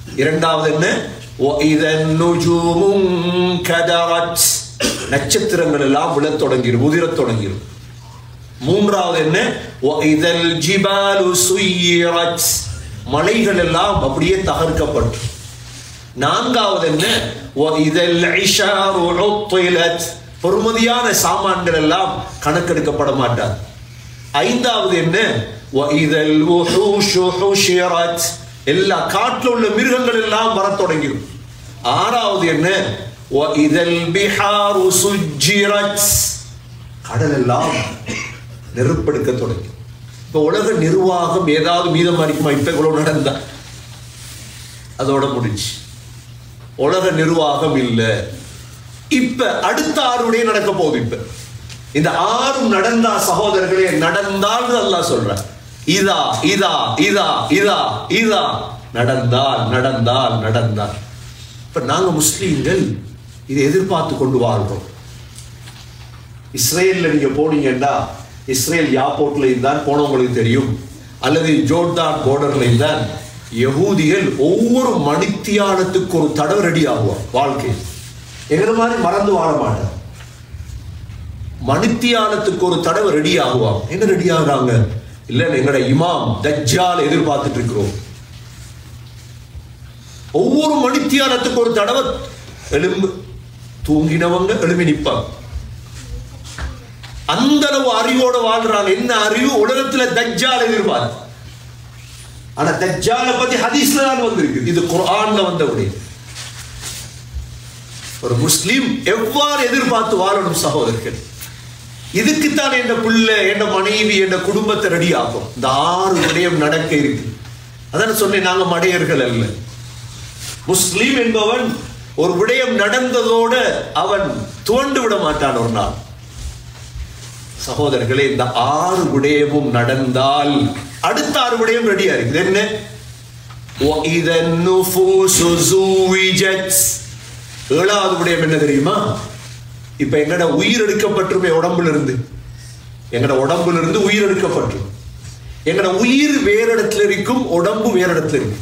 இரண்டாவது என்ன وَإِذَا النُّجُومُ انكَدَرَتْ நட்சத்திரங்கள் எல்லாம் விழத் தொடங்கிடும் உதிரத் தொடங்கிடும் மூன்றாவது என்ன وَإِذَا الْجِبَالُ سُيِّرَتْ மலைகள் எல்லாம் அப்படியே தகர்க்கப்பட்டு நான்காவது என்ன وَإِذَا الْعِشَارُ عُطِّلَتْ பொறுமதியான சாமான்கள் எல்லாம் கணக்கெடுக்கப்பட மாட்டார் ஐந்தாவது என்ன وَإِذَا الْوُحُوشُ حُشِرَتْ எல்லா காட்டில் உள்ள மிருகங்கள் எல்லாம் வரத் தொடங்கிடும் ஆறாவது என்ன وَإِذَا الْبِحَارُ سُجِّرَتْ கடல் எல்லாம் நெருப்பெடுக்க தொடங்கி இப்ப உலக நிர்வாகம் ஏதாவது மீதம் இருக்குமா இப்ப இவ்வளவு நடந்தா அதோட முடிஞ்சு உலக நிர்வாகம் இல்ல இப்ப அடுத்த ஆறுடைய நடக்க போகுது இப்ப இந்த ஆறும் நடந்தா சகோதரர்களே நடந்தால் அல்லாஹ் சொல்ற இதா இதா இதா இதா இதா நடந்தால் நடந்தால் நடந்தால் இப்ப நாங்க முஸ்லீம்கள் இதை எதிர்பார்த்து கொண்டு வாழ்றோம் இஸ்ரேல்ல நீங்க போனீங்கன்னா இஸ்ரேல் யாப்போர்ட்ல இருந்தான் போனவங்களுக்கு தெரியும் அல்லது ஜோர்டான் பார்டர்ல இருந்தான் யகூதிகள் ஒவ்வொரு மணித்தியாலத்துக்கு ஒரு தடவை ரெடி ஆகுவார் வாழ்க்கை எங்களை மாதிரி மறந்து வாழ மாட்டார் மணித்தியாலத்துக்கு ஒரு தடவை ரெடி ஆகுவாங்க என்ன ரெடி ஆகுறாங்க இல்ல எங்களோட இமாம் தஜ்ஜால் எதிர்பார்த்துட்டு இருக்கிறோம் ஒவ்வொரு மணித்தியாலத்துக்கு ஒரு தடவை எலும்பு தூங்கினவங்க எழுப்பி நிப்பாங்க அந்த அளவு அறிவோட வாழ்றாங்க என்ன அறிவு உலகத்துல தஜ்ஜால் எதிர்பார்த்து ஆனா தஜ்ஜால பத்தி ஹதீஸ்ல தான் வந்திருக்கு இது குர்ஆன்ல வந்த விடை ஒரு முஸ்லீம் எவ்வாறு எதிர்பார்த்து வாழணும் சகோதரர்கள் இதுக்குத்தான் என் பிள்ளை என் மனைவி என் குடும்பத்தை ரெடி ஆகும் இந்த ஆறு விடயம் நடக்க இருக்கு அதான் சொன்னேன் நாங்க மடையர்கள் அல்ல முஸ்லீம் என்பவன் ஒரு விடயம் நடந்ததோட அவன் துவண்டு விட மாட்டான் ஒரு நாள் சகோதரர்களே இந்த ஆறு விடயமும் நடந்தால் அடுத்த ஆறு விடயம் ரெடியா இருக்குது என்ன وَإِذَا النُّفُوسُ زُوِّجَتْ ஏழாவது விடயம் என்ன தெரியுமா இப்ப எங்கட உயிர் எடுக்கப்பட்டுருமே உடம்புல இருந்து எங்கட உடம்புல இருந்து உயிர் எடுக்கப்பட்டுரும் எங்கட உயிர் வேற இடத்துல இருக்கும் உடம்பு வேற இடத்துல இருக்கு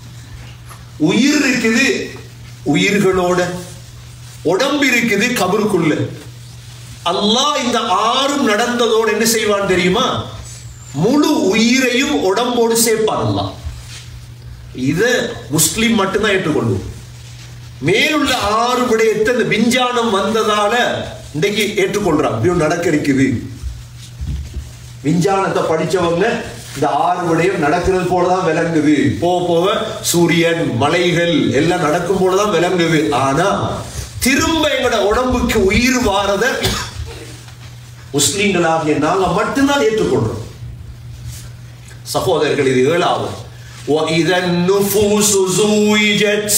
உயிர் இருக்குது உயிர்களோட உடம்பு இருக்குது கபருக்குள்ள அல்லாஹ் இந்த ஆறும் நடந்ததோடு என்ன செய்வான் தெரியுமா முழு உயிரையும் உடம்போடு சேர்ப்பான் அல்லாஹ் இத முஸ்லிம் மட்டும்தான் ஏற்றுக்கொள்வோம் மேலுள்ள ஆறு விடயத்தை இந்த விஞ்ஞானம் வந்ததால இன்னைக்கு ஏற்றுக்கொள்றான் இப்படியும் நடக்க இருக்குது விஞ்ஞானத்தை படிச்சவங்க இந்த ஆறு விடயம் நடக்கிறது போலதான் விளங்குது போக போக சூரியன் மலைகள் எல்லாம் நடக்கும் போலதான் விளங்குது ஆனா திரும்ப எங்களோட உடம்புக்கு உயிர் வாரத முஸ்லீம்களாகிய நாங்க மட்டும்தான் ஏற்றுக்கொள்றோம் சகோதரர்கள் இது ஏழாவது وَإِذَا النُّفُوسُ زُوِّجَتْ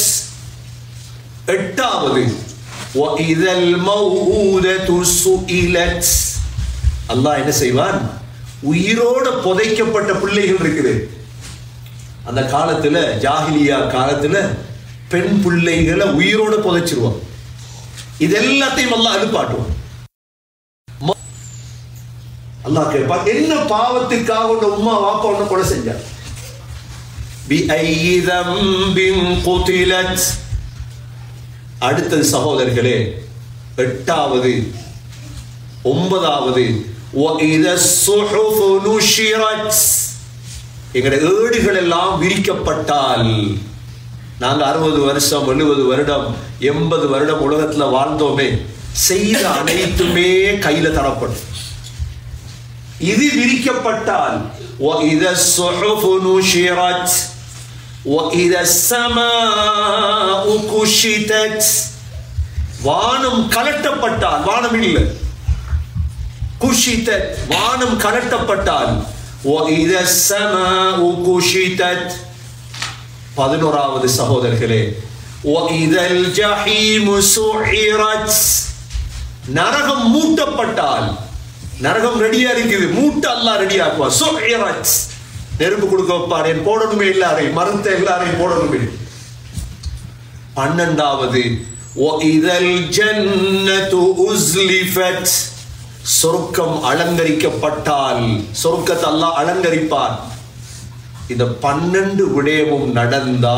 எட்டாவது وَإِذَا الْمَوْءُودَةُ سُئِلَتْ அல்லாஹ் என்ன செய்வான் உயிரோட புதைக்கப்பட்ட பிள்ளைகள் இருக்குது அந்த காலத்துல ஜாகிலியா காலத்துல பெண் பிள்ளைகளை உயிரோட புதைச்சிருவான் இது எல்லாத்தையும் அல்லாஹ் அனுப்பாட்டுவான் ம- அல்லாஹ் கேட்பான் என்ன பாவத்துக்காக உன்னை உம்மா வாப்பா உன்னை கொலை செஞ்சார் بِأَيِّ ذَنبٍ قُتِلَتْ அடுத்தது சகோதரர்களே எட்டாவது ஒன்பதாவது وَإِذَا الصُّحُفُ نُشِرَتْ எங்களுடைய ஏடுகள் எல்லாம் விரிக்கப்பட்டால் நாங்க அறுபது வருஷம் எழுபது வருடம் எண்பது வருடம் உலகத்துல வாழ்ந்தோமே செய்த அனைத்துமே கையில தரப்படும் இது விரிக்கப்பட்டால் وَإِذَا الصُّحُفُ نُشِرَتْ وَإِذَا السَّمَاءُ كُشِطَتْ வானம் கலட்டப்பட்டால் வானம் இல்லை குஷிதத் வானம் கலட்டப்பட்டால் وَإِذَا السَّمَاءُ كُشِطَتْ பதினோராவது சகோதரர்களே وَإِذَا الْجَحِيمُ سُعِرَتْ நரகம் மூட்டப்பட்டால் நரகம் ரெடியா இருக்குது மூட்ட அல்லாஹ் ரெடி ஆக்குவா சுஇரத் நெருப்பு கொடுக்க வைப்பார் என் போடணுமே எல்லாரையும் மறுத்த எல்லாரையும் போடணுமே பன்னெண்டாவது وَإِذَا الْجَنَّةُ أُزْلِفَتْ சொர்க்கம் அலங்கரிக்கப்பட்டால் சொர்க்கத்தை அல்லாஹ் அலங்கரிப்பான் இந்த பன்னெண்டு விடயமும் நடந்தால்